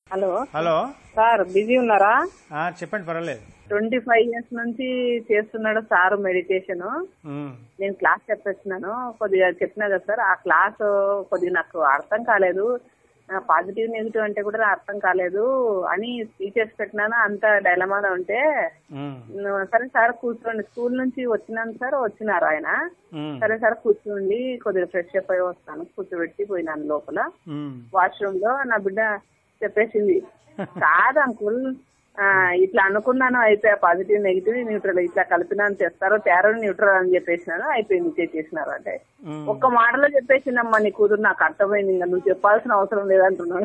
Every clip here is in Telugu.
హలో హలో సార్ బిజీ ఉన్నారా ఆ, చెప్పండి పర్వాలేదు ట్వంటీ ఫైవ్ ఇయర్స్ నుంచి చేస్తున్నాడు సార్ మెడిటేషన్ ఉమ్, నేను క్లాస్ చెప్పేస్తున్నాను కొద్దిగా చెప్పినా కదా సార్ ఆ క్లాస్ కొద్దిగా నాకు అర్థం కాలేదు పాజిటివ్ నెగిటివ్ అంటే కూడా నాకు అర్థం కాలేదు అని స్పీచెస్ పెట్టినాను అంత డైలమాలో ఉంటే ఉమ్, "నువ్వు సరే సార్ కూర్చోండి స్కూల్ నుంచి వచ్చినాను సార్ వచ్చినారు ఆయన ఉమ్, సరే సార్ కూర్చోండి కొద్దిగా ఫ్రెష్ అప్ అయి వస్తాను కూర్చోబెట్టి పోయినాను లోపల ఉమ్. వాష్రూమ్ లో నా బిడ్డ చెప్పేసింది కాదు అంకుల్ ఆ, ఇట్లా అనుకున్నాను అయిపోయా పాజిటివ్ నెగిటివ్ న్యూట్రల్ ఇట్లా కలిపినాను చేస్తారు తేరో న్యూట్రల్ అని చెప్పేసినాను అయిపోయింది చేసేసినారు అంటే ఉమ్. ఒక్క మాటలో చెప్పేసిందమ్మా నీ కూతురు నాకు అర్థమైంది ఇంకా నువ్వు చెప్పాల్సిన అవసరం లేదంటున్నాడు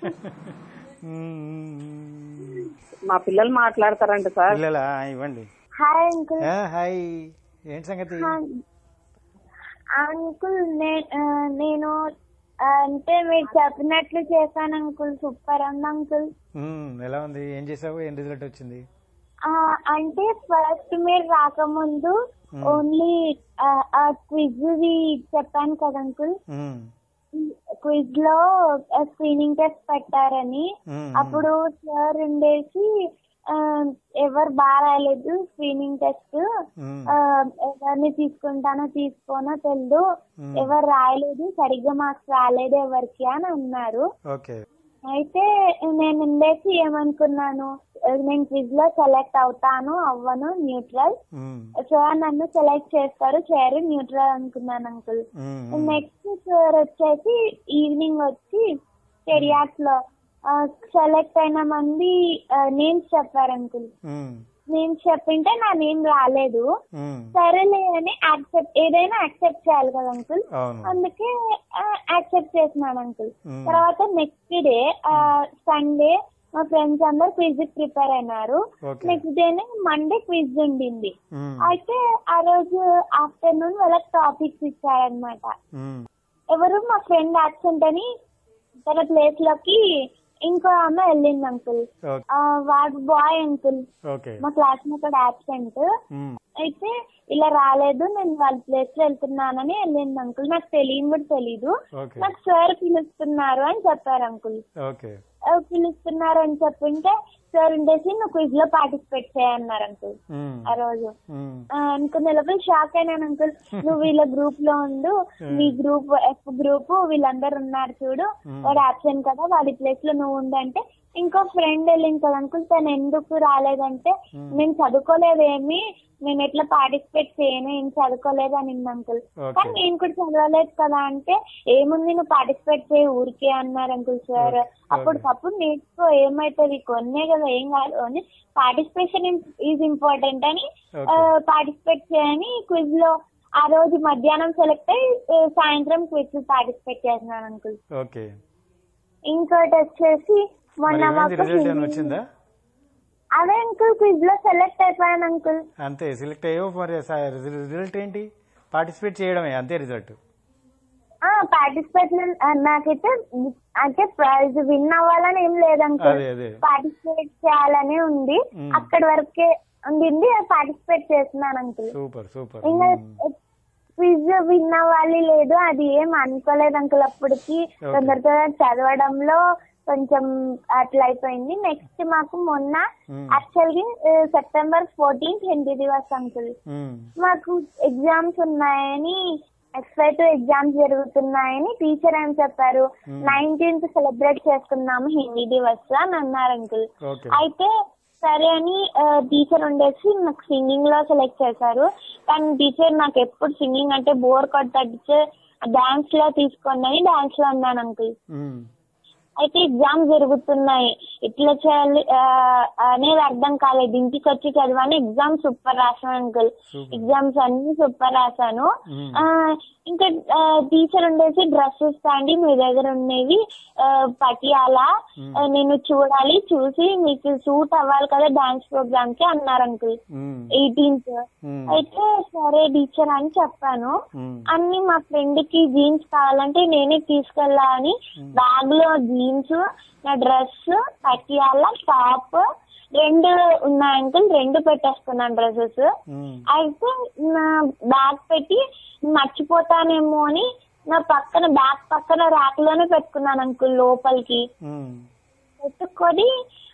ఉమ్. మా పిల్లలు మాట్లాడతారంట సార్ పిల్లలా ఇవ్వండి హాయ్ అంకుల్ ఆ, హాయ్ ఏంటి సంగతి అంకుల్ నే- ఆ, నేను ఆ, అంటే మీరు చెప్పినట్లు చేశాను అంకుల్ సూపర్ ఉంది అంకుల్ ఉమ్, ఎలా ఉంది ఏం చేసావు ఏం రిజల్ట్ వచ్చింది ఆ, అంటే ఫస్ట్ మీరు రాకముందు ఓన్లీ ఆ క్విజ్ చెప్పాను కదా అంకుల్ ఉమ్, క్విజ్ లో స్క్రీనింగ్ టెస్ట్ పెట్టారని ఉమ్, అప్పుడు సార్ ఉండేసి ఆ, ఎవరు బాగా రాయలేదు స్క్రీనింగ్ టెస్ట్ ఉమ్, ఆ, ఎవరిని తీసుకుంటానో తీసుకోనో తెలియదు Hmm. ఎవరు రాయలేదు సరిగ్గా మార్క్స్ రాలేదు ఎవరికి అని అన్నారు ఓకే అయితే నేను ఉండేసి ఏమనుకున్నాను నేను క్విజ్ లో సెలెక్ట్ అవుతాను అవ్వను న్యూట్రల్ ఉమ్, సార్ నన్ను సెలెక్ట్ చేస్తారు చేయరు న్యూట్రల్ అనుకున్నాను uncle um, um. Next sir వచ్చేసి ఈవినింగ్ వచ్చి కెరియార్స్ లో సెలెక్ట్ అయిన మంది నేమ్స్ చెప్పారు అంకుల్ ఉమ్, నేమ్స్ చెప్పింటే నా నేమ్ రాలేదు ఉమ్. సరేలే అని యాక్సెప్ట్ ఏదైనా యాక్సెప్ట్ చేయాలి కదా అంకుల్ అవును అందుకే యాక్సెప్ట్ చేసినాను అంకుల్ Hmm. తర్వాత నెక్స్ట్ డే సండే మా ఫ్రెండ్స్ అందరు క్విజ్ ప్రిపేర్ అయినారు ఓకే నెక్స్ట్ డేనే మండే క్విజ్ ఉండింది ఉమ్, అయితే ఆ రోజు ఆఫ్టర్నూన్ వాళ్ళకి టాపిక్స్ ఇచ్చారనమాట ఉమ్, ఎవరు మా ఫ్రెండ్ యాక్సెంట్ అని తన ప్లేస్ లోకి ఇంకో ఆమె వెళ్ళింది అంకుల్ ఓకే వాడు బాయ్ అంకుల్ ఓకే మా క్లాస్ కూడా యాబ్సెంట్ ఉమ్, అయితే ఇలా రాలేదు నేను వాళ్ళ ప్లేస్ లో వెళ్తున్నానని వెళ్ళింది అంకుల్ నాకు తెలియని కూడా తెలీదు ఓకే నాకు సార్ పిలుస్తున్నారు అని చెప్పారు అంకుల్ ఓకే ఆ, పిలుస్తున్నారు అని చెప్పింటే సార్ ఉండేసి నువ్వు క్విజ్ లో పార్టిసిపేట్ చేయన్నారు అంకుల్ ఉమ్, ఆ రోజు ఉమ్, ఆ, అనుకున్న లోపల షాక్ అయినాను అంకుల్ నువ్వు వీళ్ళ గ్రూప్ లో ఉండు మీ గ్రూప్ ఎఫ్ గ్రూప్ వీళ్ళందరూ ఉన్నారు చూడు వాడు ఆబ్సెంట్ కదా వాడి ప్లేస్ లో నువ్వు ఉండు అంటే ఇంకో ఫ్రెండ్ వెళ్ళింది కదా అంకుల్ తను ఎందుకు రాలేదంటే నేను చదువుకోలేదేమి నేను ఎట్లా పార్టిసిపేట్ చేయను ఏం చదువుకోలేదు అని అంకుల్ ఓకే కానీ నేను కూడా చదవలేదు కదా అంటే ఏముంది నువ్వు పార్టిసిపేట్ చేయి ఊరికే అన్నారు అంకుల్ సార్ అప్పటికప్పుడు నేర్చుకో ఏమైతుంది కొన్నే కదా ఏం కాదు అని పార్టిసిపేషన్ ఈజ్ ఇంపార్టెంట్ అని ఓకే పార్టిసిపేట్ చేయని క్విజ్ లో ఆ రోజు మధ్యాహ్నం సెలెక్ట్ అయ్యి ఆ, సాయంత్రం క్విజ్ పార్టిసిపేట్ చేస్తున్నాను అంకుల్ ఓకే ఇంకోటి వచ్చేసి మరి మొన్న ఏమైంది మాకు రిజల్ట్ ఏమైనా హిందీ- వచ్చిందా అదే అంకుల్ క్విజ్ లో సెలెక్ట్ అయిపోయాను అంకుల్ అంతే సెలెక్ట్ అయ్యో మరి స- రిజల్ట్ ఏంటి పార్టిసిపేట్ చేయడమే అంతే రిజల్ట్ పార్టిసిపేట్ నాకైతే అంటే ప్రైజ్ విన్ అవ్వాలని ఏం లేదు అంకుల్ అదే అదే పార్టిసిపేట్ చేయాలని ఉంది మ్మ్. అక్కడి వరకే ఉండింది పార్టిసిపేట్ చేస్తున్నాను అంకుల్ సూపర్ సూపర్ ఇంకా క్విజ్ విన్ అవ్వాలి లేదు అది ఏం అనుకోలేదు అంకుల్ అప్పటికి Okay. తొందర తొందర చదవడంలో కొంచెం అట్లా అయిపోయింది నెక్స్ట్ మాకు మొన్న Hmm. Actually September fourteenth Hindi Divas uncle మాకు ఎగ్జామ్స్ ఉన్నాయని ఎక్స్ఐ టూ ఎగ్జామ్స్ జరుగుతున్నాయని టీచర్ ఏం చెప్పారు నైన్టీన్త్ సెలబ్రేట్ చేసుకున్నాము హిందీ దివస్ అని అన్నారు అంకుల్ ఓకే అయితే సరే అని టీచర్ ఉండేసి నాకు సింగింగ్ లో సెలెక్ట్ చేశారు కానీ టీచర్ నాకు ఎప్పుడు సింగింగ్ అంటే బోర్ కొట్టచ్చు డాన్స్ లో తీసుకోండి అని డాన్స్ లో అన్నాను అంకుల్ అయితే ఎగ్జామ్స్ జరుగుతున్నాయి ఎట్లా చేయాలి ఆ, అనేది అర్థం కాలేదు ఇంటికి వచ్చి చదివాను ఎగ్జామ్ సూపర్ రాశాను అంకుల్ Super. ఎగ్జామ్స్ అన్ని సూపర్ రాశాను Hmm. ఆ, ఇంకా టీచర్ ఉండేసి డ్రెస్సెస్ తాండి మీ దగ్గర ఉండేవి ఆ, పటియాలా ఆ, నేను చూడాలి చూసి మీకు సూట్ అవ్వాలి కదా డాన్స్ ప్రోగ్రామ్ కి అన్నారు అంకుల్ ఎయిటీన్త్ అయితే సరే టీచర్ అని చెప్పాను అన్ని మా ఫ్రెండ్ కి జీన్స్ కావాలంటే నేనే తీసుకెళ్ళా అని బ్యాగ్ లో జీన్స్ నా డ్రెస్ పటియాలా టాప్ రెండు ఉన్నాయి అంకుల్ రెండు పెట్టేసుకున్నాను డ్రెస్సెస్ అయితే నా బ్యాగ్ పెట్టి మర్చిపోతానేమో అని నా పక్కన బ్యాగ్ పక్కన ర్యాక్ లోనే పెట్టుకున్నాను అంకుల్ లోపలికి పెట్టుకొని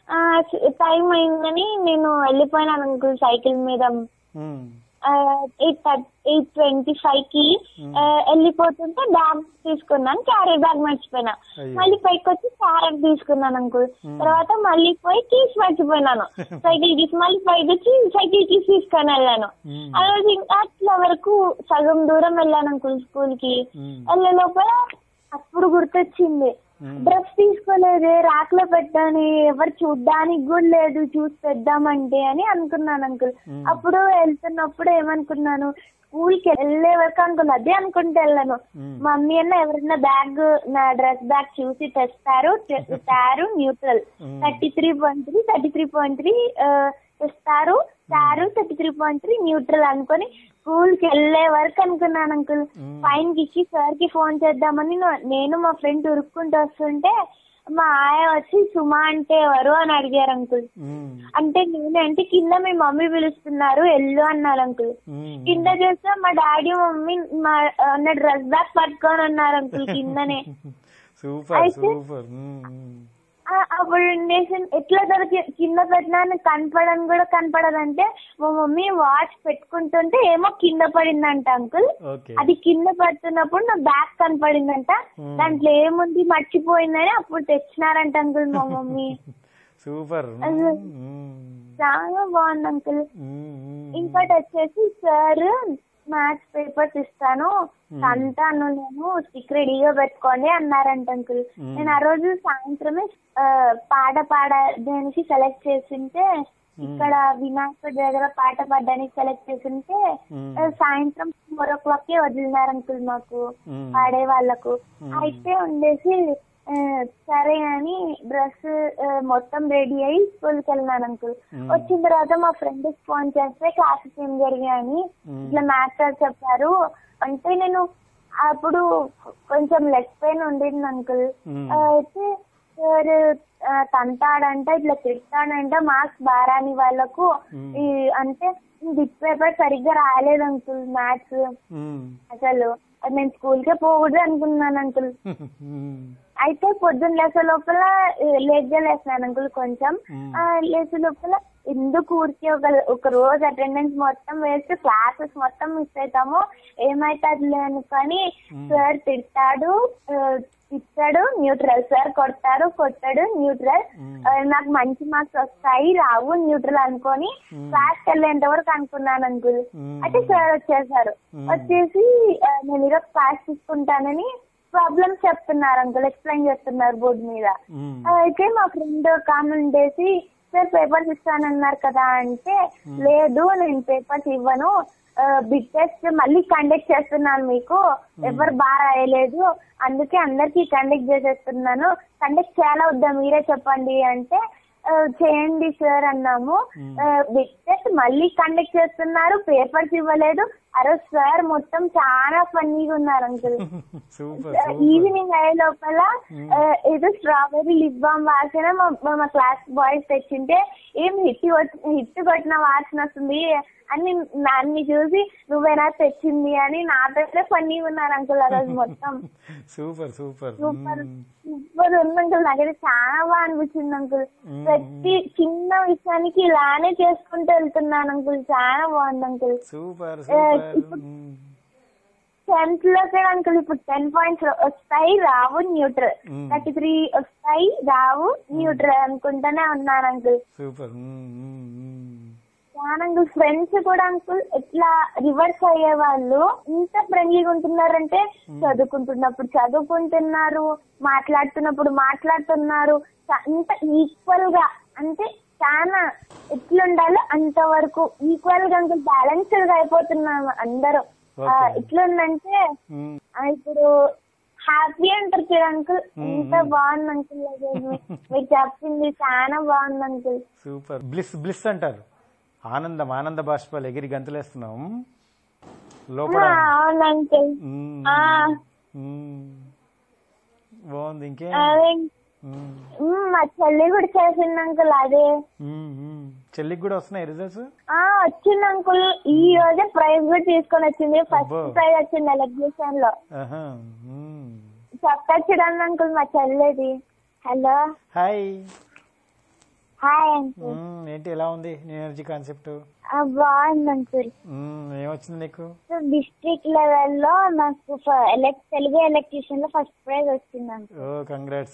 టైం అయిందని నేను వెళ్ళిపోయినాను అంకుల్ సైకిల్ మీద um, eight eight twenty five కి ఆ, వెళ్ళిపోతుంటే బ్యాగ్ తీసుకున్నాను క్యారీ బ్యాగ్ మర్చిపోయినా అయ్యో. మళ్ళీ పైకి వచ్చి క్యారెట్ తీసుకున్నాను అంకుల్ తర్వాత మళ్ళీ పోయి కీస్ మర్చిపోయినాను సైకిల్ కీస్ మళ్ళీ పైకి వచ్చి సైకిల్ కీస్ తీసుకొని వెళ్ళాను ఉమ్, ఆ రోజు ఇంకా అట్లా వరకు సగం దూరం వెళ్ళాను అంకుల్ స్కూల్ కి ఉమ్, వెళ్ళే లోపల అప్పుడు గుర్తొచ్చింది ఉమ్. డ్రెస్ తీసుకోలేదు ర్యాక్ లో పెట్టాను ఎవరు చూడ్డానికి కూడా లేదు చూసి పెద్దామంటే అని అనుకున్నాను అంకుల్ మ్మ్. అప్పుడు వెళ్తున్నప్పుడు ఏమనుకున్నాను స్కూల్ కి వెళ్ళే వరకు అనుకున్నా అదే అనుకుంటే వెళ్ళాను మ్మ్. మమ్మీ అన్న ఎవరైనా బ్యాగ్ నా డ్రెస్ బ్యాగ్ చూసి తెస్తారు తెస్తారు న్యూట్రల్ మ్మ్. Thirty three point three thirty three point three తెస్తారు తారు thirty three point three neutral అనుకొని స్కూల్ కి వెళ్ళే వరకు అనుకున్నాను అంకుల్ మ్మ్. పైన కి సార్ కి ఫోన్ చేద్దామని నే- నేను మా ఫ్రెండ్ ఉరుక్కుంటూ వస్తుంటే మా ఆయ వచ్చి సుమా అంటే ఎవరు అని అడిగారు అంకుల్ ఉమ్, అంటే నేను అంటే కింద మీ మమ్మీ పిలుస్తున్నారు ఎల్లు అన్నారు అంకుల్ ఉమ్, కింద చూస్తే మా డాడీ మమ్మీ మా నా డ్రెస్ బ్యాగ్ పట్టుకొని ఉన్నారు అంకుల్ కిందనే సూపర్ అయితే- సూపర్ ఉమ్, ఉమ్. ఆ, అప్పుడు ఉండేసి ఎట్లా దొరికి కింద పెట్టినా కనపడని కూడా కనపడదంటే మా మమ్మీ వాచ్ పెట్టుకుంటుంటే ఏమో కింద పడిందంట అంకుల్ ఓకే అది కింద పడుతున్నప్పుడు నా బ్యాగ్ కనపడిందంట Hmm. దాంట్లో ఏముంది మర్చిపోయిందని అప్పుడు తెచ్చినారంట అంకుల్ మా మమ్మీ సూపర్ ఉమ్, అదే. ఉమ్, చాలా బాగుంది అంకుల్ ఉమ్, ఉమ్. ఇంకోటి వచ్చేసి సార్ మ్యాథ్స్ పేపర్స్ ఇస్తాను Hmm. అంటాను నేను స్టిక్ రెడీగా పెట్టుకోండి అన్నారంట అంకుల్ Hmm. నేను ఆ రోజు సాయంత్రమే ఆ, పాట పాడడానికి సెలెక్ట్ చేసింటే ఇక్కడ వినాయకుడి దగ్గర పాట పాడడానికి సెలెక్ట్ చేసింటే Hmm. ఆ, సాయంత్రం ఫోర్ ఓ క్లాక్ కి వదిలినారు అంకుల్ మాకు Hmm. పాడే వాళ్ళకు Hmm. అయితే ఉండేసి ఆ, సరే అని డ్రెస్ మొత్తం రెడీ అయ్యి స్కూల్ కి వెళ్ళినాను అంకుల్ Hmm. వచ్చిన తర్వాత మా ఫ్రెండ్ ఫోన్ చేస్తే క్లాసెస్ ఏం జరిగాయని Hmm. ఇట్లా మ్యాథ్స్ సార్ చెప్పారు అంటే నేను అప్పుడు కొంచెం లెగ్ పెయిన్ ఉండింది అంకుల్ Hmm. అయితే సార్ తంతాడంట ఇట్లా తిడతాడంట మార్క్స్ బారాని వాళ్ళకు Hmm. ఈ అంటే బిట్ పేపర్ సరిగ్గా రాయలేదు అంకుల్ మ్యాథ్స్ ఉమ్, అసలు అది నేను స్కూల్ కే పోకూడదు అనుకున్నాను అంకుల్ ఉమ్, అయితే పొద్దున్న లేసే లోపల లేట్గా లేసినాను అంకుల్ కొంచెం Hmm. ఆ, లేసే లోపల ఎందుకు ఊరికి ఒక ఒక రోజు అటెండెన్స్ మొత్తం వేస్తే క్లాసెస్ మొత్తం మిస్ అవుతాము ఏమైతుంది లేను కానీ Hmm. సార్ తిడతాడు ఆ, తిట్టాడు న్యూట్రల్ సార్ కొడతారు కొట్టాడు న్యూట్రల్ Hmm. ఆ, నాకు మంచి మార్క్స్ వస్తాయి రావు న్యూట్రల్ అనుకొని Hmm. క్లాస్ వెళ్ళేంత వరకు అనుకున్నాను అంకుల్ Hmm. అయితే సార్ వచ్చేసారు Hmm. వచ్చేసి ఆ, నేను ఈరోజు క్లాస్ తీసుకుంటానని ప్రాబ్లమ్స్ చెప్తున్నారు అంకుల్ ఎక్స్ప్లెయిన్ చేస్తున్నారు బోర్డు మీద ఉమ్, అయితే మా ఫ్రెండ్ కామెంట్ చేసి సార్ పేపర్స్ ఇస్తానన్నారు కదా అంటే లేదు నేను పేపర్స్ ఇవ్వను బిగ్ టెస్ట్ మళ్ళీ కండక్ట్ చేస్తున్నాను మీకు ఎవరు బాగా రాయలేదు అందుకే అందరికి కండక్ట్ చేసేస్తున్నాను కండక్ట్ చేయాలా వద్దా మీరే చెప్పండి అంటే ఆ, చేయండి సార్ అన్నాము బిగ్ టెస్ట్ మళ్ళీ కండక్ట్ చేస్తున్నారు పేపర్స్ ఇవ్వలేదు ఆ రోజు సార్ మొత్తం చాలా ఫన్నీగా ఉన్నారు అంకుల్ సూపర్ సూపర్ ఈవినింగ్ అయ్యే లోపల ఆ, ఏదో స్ట్రాబెరీ లిప్ బామ్ వాసన మా- మా- మా క్లాస్ బాయ్స్ తెచ్చింటే ఏం హిట్ హిట్ కొట్టిన వాసన వస్తుంది అని నన్ను చూసి నువ్వేనా తెచ్చింది అని నాతో ఫన్నీ ఉన్నారు అంకుల్ ఆ రోజు మొత్తం సూపర్ సూపర్ సూపర్ సూపర్ ఉంది అంకుల్ నాకైతే చాలా బాగా అనిపించింది అంకుల్ మ్మ్. ప్రతి చిన్న విషయానికి ఇలానే చేసుకుంటూ వెళ్తున్నాను అంకుల్ చాలా బాగుంది అంకుల్ సూపర్ ఏ, సూపర్ ఇప్పుడు- టెన్త్ లో కూడా అంకుల్ ఇప్పుడు టెన్ పాయింట్స్ వస్తాయి రావు న్యూట్రల్ మ్మ్. థర్టీ త్రీ వస్తాయి రావు న్యూట్రల్ అనుకుంటానే ఉన్నాను అంకుల్ సూపర్ చాలా అంకుల్ ఫ్రెండ్స్ కూడా అంకుల్ ఇట్లా రివర్స్ అయ్యే వాళ్ళు ఇంత ఫ్రెండ్లీగా ఉంటున్నారంటే చదువుకుంటున్నప్పుడు చదువుకుంటున్నారు మాట్లాడుతున్నప్పుడు మాట్లాడుతున్నారు చ- ఇంత ఈక్వల్ గా అంటే చాలా ఎట్లుండాలో అంతవరకు ఈక్వల్ గా అంకుల్ బ్యాలెన్స్డ్ గా అయిపోతున్నాము అందరూ ఆ, Okay. ఎట్లుందంటే ఆ, ఇప్పుడు హ్యాపీ అంటారు చూడు అంకుల్ ఎంత బాగుంది అంకుల్ అది మీ- మీరు చెప్పింది చాలా బాగుంది అంకుల్ సూపర్ బ్లిస్ బ్లిస్ అంటారు ఆనందం ఆనంద బాష్పాలు ఎగిరి గంతులేస్తున్నాం లోపల అవును అంకుల్ మ్మ్. ఆ, మ్మ్. బాగుంది ఇంకే అదే మ్, మా చెల్లి కూడా చేసింది అంకుల్ అదే చెల్లికి కూడా వస్తున్నాయి రిజల్ట్స్ ఆ వచ్చింది అంకుల్ ఈ రోజే ప్రైజ్ కూడా తీసుకొని వచ్చింది ఫస్ట్ అబ్బో. ప్రైజ్ వచ్చింది ఎలక్ట్రిషియన్ లో ఆహా. మ్మ్. చెప్తా చూడండి అంకుల్ మా చెల్లిది హలో హాయ్ హాయ్ అంకుల్ మ్మ్, ఏంటి ఎలా ఉంది న్యూ ఎనర్జీ కాన్సెప్ట్ బాగుంది అంకుల్ మ్మ్, ఏమొచ్చింది నీకు డిస్ట్రిక్ట్ లెవెల్లో నాకు ఫ- ఎలక్ తెలుగు ఎలక్ట్రీషియన్ లో ఫస్ట్ ప్రైజ్ వచ్చింది అంకుల్ ఓ కంగ్రాట్స్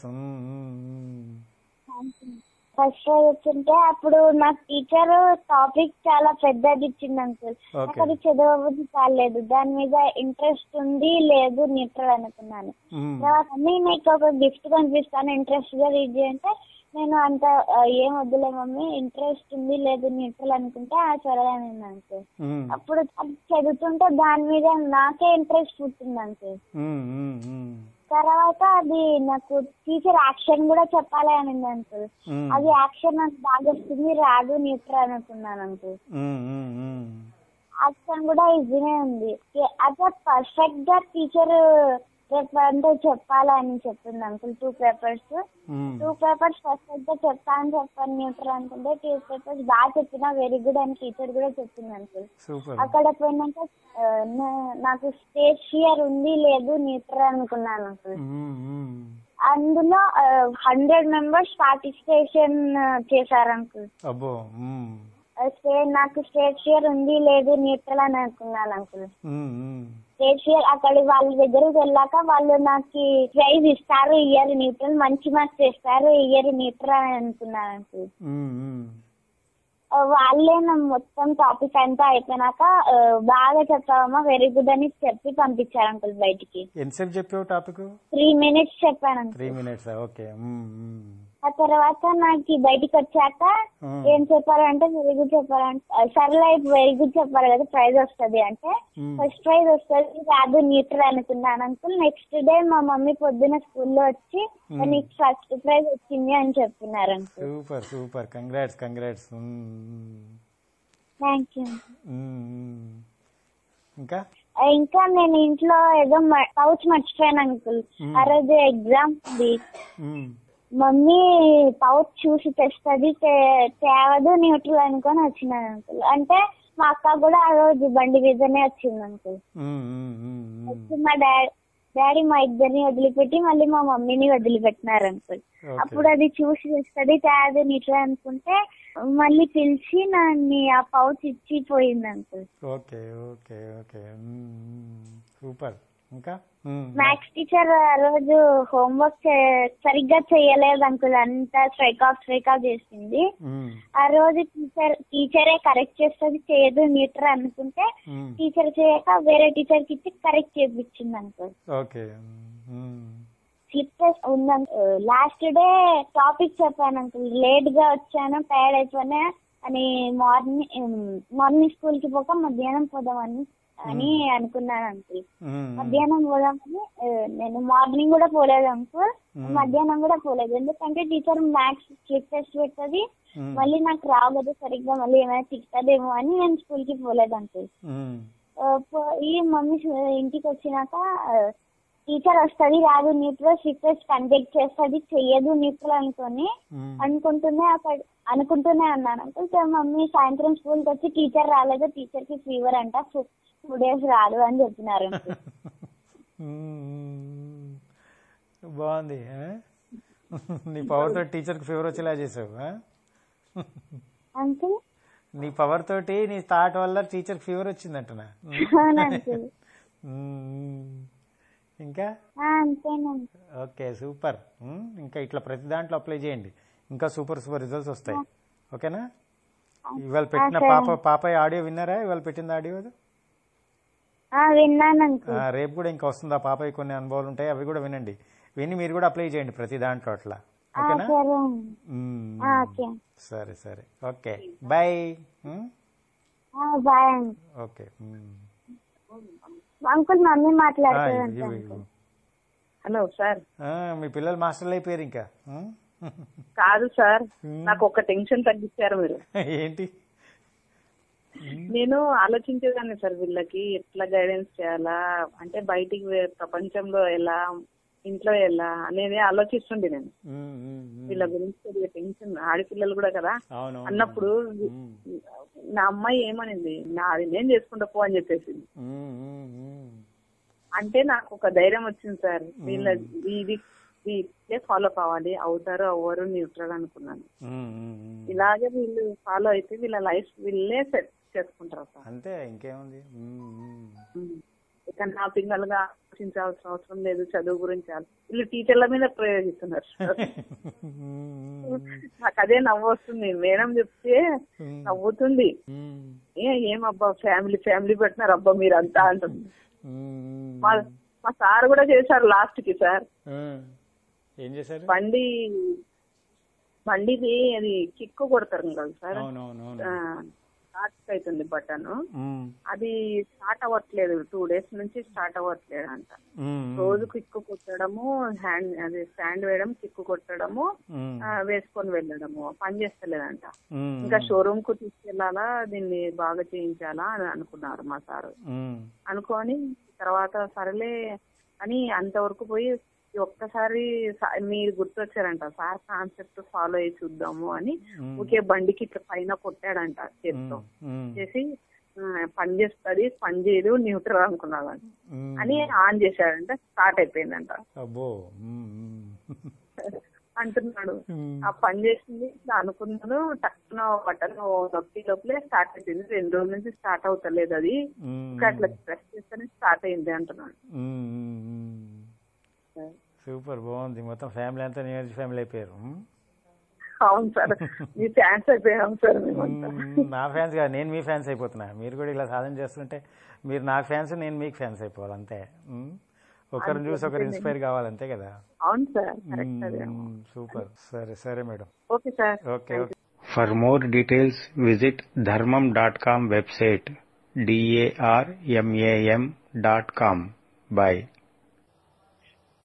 ఫస్ట్ ప్రైజ్ వచ్చింటే అప్పుడు నాకు టీచర్ టాపిక్ చాలా పెద్దది ఇచ్చింది అంకుల్ నాకు అది చదవబుద్ధి కాలేదు దాని మీద ఇంట్రెస్ట్ ఉంది లేదు న్యూట్రల్ అనుకున్నాను తర్వాత మమ్మీ నీకు ఒక గిఫ్ట్ కనిపిస్తాను ఇంట్రెస్ట్ గా రీడ్ చేయంటే నేను అంత ఆ, ఏం వద్దులే మమ్మీ ఇంట్రెస్ట్ ఉంది లేదు న్యూట్రల్ అనుకుంటే ఆ చదవను అంకుల్ అప్పుడు అది చదువుతుంటే దాని మీద నాకే ఇంట్రెస్ట్ పుట్టింది అంకుల్ తర్వాత అది నాకు టీచర్ యాక్షన్ కూడా చెప్పాలి అనింది అంకుల్ అది యాక్షన్ నాకు బాగా వస్తుంది రాదు న్యూట్రల్ అనుకున్నాను అంకుల్ యాక్షన్ కూడా ఈజీనే ఉంది అదే పర్ఫెక్ట్ గా టీచర్ రేపు అంటే చెప్పాలని చెప్పింది uncle two papers two papers perfect గా చెప్తాను చెప్పాను న్యూట్రల్ అనుకుంటే టూ పేపర్స్ బాగా చెప్పినా వెరీ గుడ్ అని టీచర్ కూడా చెప్పింది అంకుల్ సూపర్ అక్కడ పోయినాక ఆ, నా- నాకు స్టేజ్ ఫియర్ ఉంది లేదు న్యూట్రల్ అనుకున్నాను అంకుల్ అందులో హండ్రెడ్ మెంబర్స్ పార్టిసిపేషన్ చేశారు అంకుల్ అబ్బో మ్మ్. స్టేజ్ నాకు స్టేజ్ ఫియర్ ఉంది లేదు న్యూట్రల్ అని అనుకున్నాను అంకుల్ మ్మ్, మ్మ్. స్టేజ్ ఫియర్ అక్కడ వాళ్ళ దగ్గరికి వెళ్ళాక వాళ్ళు నాకు ప్రైజ్ ఇస్తారు ఇయర్ న్యూట్రల్ మంచి మార్క్స్ ఇస్తారు ఇయర్ న్యూట్రల్ అని అనుకున్నాను అంకుల్ మ్మ్, మ్మ్. ఆ, వాళ్ళే నా మొత్తం టాపిక్ అంతా అయిపోయినాక ఆ, బాగా చెప్పావమ్మా వెరీ గుడ్ అని చెప్పి పంపించారు అంకుల్ బయటికి ఎంతసేపు చెప్పావు టాపిక్ త్రీ మినిట్స్ చెప్పాను అంకుల్ త్రీ మినిట్స్ ఓకే మ్మ్, మ్మ్. ఆ తర్వాత నాకు బయటికి వచ్చాక మ్మ్. ఏం చెప్పారంటే వెరీ గుడ్ చెప్పారంటే ఆ, సర్లే వెరీ గుడ్ చెప్పారు కదా ప్రైజ్ వస్తది అంటే మ్మ్. ఫస్ట్ ప్రైజ్ వస్తుంది రాదు న్యూట్రల్ అనుకున్నాను అంకుల్ నెక్స్ట్ డే మా మమ్మీ పొద్దున స్కూల్లో వచ్చి మ్మ్. నీకు ఫస్ట్ ప్రైజ్ వచ్చింది అని చెప్తున్నారు uncle super super congrats congrats thank you ఇంకా ఇంకా నేను ఇంట్లో ఏదో పౌచ్ మర్చిపోయాను అంకుల్ మ్మ్. ఆ రోజు ఎగ్జామ్ ఉంది మ్మ్. మమ్మీ పౌచ్ చూసి తెస్తుంది తే- తేవదు న్యూట్రల్ అనుకొని వచ్చినాను అంకుల్ అంటే మా అక్క కూడా ఆ రోజు బండి మీదనే వచ్చింది అంకుల్ మ్మ్, మ్మ్, మ్మ్, మ్మ్. వచ్చి మా డాడీ డాడీ మా ఇద్దరిని వదిలిపెట్టి మళ్ళీ మా మమ్మీని వదిలిపెట్టినారు అంకుల్ ఓకే. అప్పుడు అది చూసి తెస్తుంది తేదు న్యూట్రల్ అనుకుంటే మళ్ళీ పిలిచి నన్ను ఆ పౌచ్ ఇచ్చి పోయింది అంకుల్ ఓకే ఓకే ఓకే మ్మ్, సూపర్ ఇంకా మ్మ్. మ్యాథ్స్ టీచర్ ఆ రోజు హోంవర్క్ సరిగ్గా చేయలేదు అంకుల్ అంతా స్ట్రైక్ ఆఫ్ స్ట్రైక్ ఆఫ్ చేసింది మ్మ్, ఆ రోజు టీచర్ టీచరే కరెక్ట్ చేస్తుంది చేయదు న్యూట్రల్ అనుకుంటే మ్మ్. టీచర్ చేయక వేరే టీచర్ కి ఇచ్చి కరెక్ట్ చేపించింది అంకుల్ ఓకే మ్మ్. స్లిప్ టెస్ట్ ఉందండి లాస్ట్ డే టాపిక్ చెప్పాను అంకుల్ లేట్ గా వచ్చాను టైర్డ్ అయిపోయినా అని మార్నింగ్ మార్నింగ్ స్కూల్ కి పోక మధ్యాహ్నం పోదామని అని అనుకున్నాను అంకుల్ మ్మ్. మధ్యాహ్నం పోదామని ఆ, నేను మార్నింగ్ కూడా పోలేదు అంకుల్ మ్మ్. మధ్యాహ్నం కూడా పోలేదు ఎందుకంటే టీచర్ మ్యాథ్స్ స్లిప్ టెస్ట్ పెడుతుంది మ్మ్. మళ్ళీ నాకు రావు కదా సరిగ్గా మళ్ళీ ఏమైనా తిట్టదేమో అని నేను స్కూల్ కి పోలేదు అంకుల్ మ్మ్. ఆ, పోయి మమ్మీ ఇంటికి వచ్చినాక టీచర్ వస్తుంది రాదు న్యూట్రల్ స్లిప్ టెస్ట్ కండక్ట్ చేస్తుంది చెయ్యదు న్యూట్రల్ అనుకొని మ్మ్. అనుకుంటూనే అక్కడ అనుకుంటూనే అన్నాను అంకుల్ సో మమ్మీ సాయంత్రం స్కూల్ కి వచ్చి టీచర్ రాలేదు టీచర్ కి ఫీవర్ అంట టూ డేస్ రాదు అని చెప్పినారు అంకుల్ మ్మ్. బాగుంది ఆ? నీ పవర్ తోటి టీచర్కి ఫీవర్ వచ్చేలా చేసావు ఆ? అంకుల్ నీ పవర్ తోటి నీ థాట్ వల్ల టీచర్కి ఫీవర్ వచ్చిందంటనా అవును అంకుల్ మ్మ్. ఇంకా ఆ, అంతేనండి ఓకే సూపర్ మ్మ్. ఇంకా ఇట్లా ప్రతి దాంట్లో అప్లై చేయండి ఇంకా సూపర్ సూపర్ రిజల్ట్స్ వస్తాయి ఓకేనా ఇవాళ పెట్టిన సరే. పాప పాప ఆడియో విన్నారా ఇవాళ పెట్టింది ఆడియో అది? ఆ, విన్నాను అంకుల్ ఆ, రేపు కూడా ఇంకా వస్తుంది ఆ పాప కొన్ని అనుభవాలు ఉంటాయి అవి కూడా వినండి విని మీరు కూడా అప్లై చేయండి ప్రతి దాంట్లో అట్లా ఆ, ఓకేనా సరే అండి. మ్మ్. ఆ, ఓకే సరే సరే ఓకే బాయ్ మ్మ్? ఆ, బాయ్ అండి ఓకే మ్మ్. అంకుల్ మమ్మీ ఆ, మాట్లాడుతుంది ఇవ్వు, అంకుల్ ఇవ్వు. హలో సార్ ఆ, మీ పిల్లలు మాస్టర్లు అయిపోయారు ఇంకా మ్మ్? కాదు సార్ Hmm. నాకు ఒక టెన్షన్ తగ్గించారు మీరు ఏంటి నేను ఆలోచించేదాన్ని సార్ వీళ్ళకి ఎట్లా గైడెన్స్ చేయాలా అంటే బయటికి వే- ప్రపంచంలో ఎలా ఇంట్లో ఎలా అనేది ఆలోచిస్తుండే నేను మ్మ్, మ్మ్, మ్మ్. వీళ్ళ గురించి కొద్దిగా టెన్షన్ ఆడపిల్లలు కూడా కదా అవును అన్నప్పుడు మ్మ్. నా అమ్మాయి ఏమనింది నాది నేను చేసుకుంటా పో అని చెప్పేసింది మ్మ్, మ్మ్, మ్మ్. అంటే నాకు ఒక ధైర్యం వచ్చింది సార్ వీళ్ళ ఇది ఇట్లే ఫాలో కావాలి అవుతారు అవ్వరు న్యూట్రల్ అనుకున్నాను ఉమ్, ఉమ్, ఉమ్. ఇలాగే వీళ్ళు ఫాలో అయితే వీళ్ళ లైఫ్ వీళ్ళే సెట్ చేసుకుంటారు సార్ అంతే ఇంకేముంది ఉమ్, ఉమ్. ఉమ్. ఇక నా పిల్లలుగా ఆలోచించాల్సిన అవసరం లేదు చదువు గురించి ఆలో- వీళ్ళు టీచర్ల మీద ప్రయోగిస్తున్నారు సార్. ఉమ్, నాకు అదే నవ్వు వస్తుంది మేడం చెప్తే ఉమ్, నవ్వుతుంది ఉమ్, ఏ ఏమబ్బా ఫ్యామిలీ ఫ్యామిలీ పెట్టినారు అబ్బా మీరంతా అంటుంది ఉమ్, మా మా సార్ కూడా చేశారు లాస్ట్ కి సార్ ఉమ్. ఏం చేశారు బండి బండిది అది కిక్కు కొడతారు కదా సార్ అవునవునవును స్టార్ట్ అవుతుంది బటన్ ఉమ్, అది స్టార్ట్ అవ్వట్లేదు టూ డేస్ నుంచి స్టార్ట్ అవ్వట్లేదు అంట ఉమ్, రోజు కిక్కు కొట్టడము హ్యాండ్ అది స్టాండ్ వేయడం కిక్కు కొట్టడము ఉమ్, ఆ, వేసుకొని వెళ్ళడము పని చేస్తలేదంట ఉమ్, ఇంకా షోరూమ్ కు తీసుకెళ్లాలా దీన్ని బాగా చేయించాలా అని అనుకున్నారు మా సారు ఉమ్, అనుకొని తర్వాత సరేలే అని అంతవరకు పోయి ఈ ఒక్కసారి సా- మీరు గుర్తొచ్చారంట సార్ కాన్సెప్ట్ ఫాలో అయ్యి చూద్దాము అని ఉమ్, ఒకే బండికి ఇట్లా పైన కొట్టాడంట చేత్తో ఉమ్, చేసి ఆ, పని చేస్తుంది పని చేయదు న్యూట్రల్ అనుకున్నాడు ఉమ్. అని ఆన్ చేశాడంట స్టార్ట్ అయిపోయిందంట అబ్బో ఉమ్, ఉమ్. అంటున్నాడు ఉమ్, ఆ పని చేసింది ఇట్లా అనుకున్నాను టక్కున బటన్ నొక్కి లోపలే స్టార్ట్ అయిపోయింది రెండు రోజుల నుంచి స్టార్ట్ అవుతలేదు అది ఉమ్, ఇంకా అట్లా ప్రెస్ చేస్తేనే స్టార్ట్ అయింది అంటున్నాడు ఉమ్, ఉమ్, ఉమ్. సూపర్ బాగుంది మొత్తం ఫ్యామిలీ అంతా న్యూజ్ ఫ్యామిలీ అయిపోయారు ఉమ్. అవును సార్ మీ ఫ్యాన్స్ అయిపోయాం సార్ మేమంతా మ్మ్. నా ఫ్యాన్స్ కాదు నేను మీ ఫ్యాన్స్ అయిపోతున్నా మీరు కూడా ఇలా సాధన చేస్తుంటే మీరు నాకు ఫ్యాన్స్ నేను మీకు ఫ్యాన్స్ అయిపోవాలి అంతే మ్మ్. ఒకరిని చూసి ఒకరు ఇన్స్పైర్ కావాలంతే కదా అవును సార్ కరెక్ట్ అదే మ్మ్. సూపర్ సరే సరే madam okay sir okay for more details visit Dharmam dot com website D A R M A M dot com by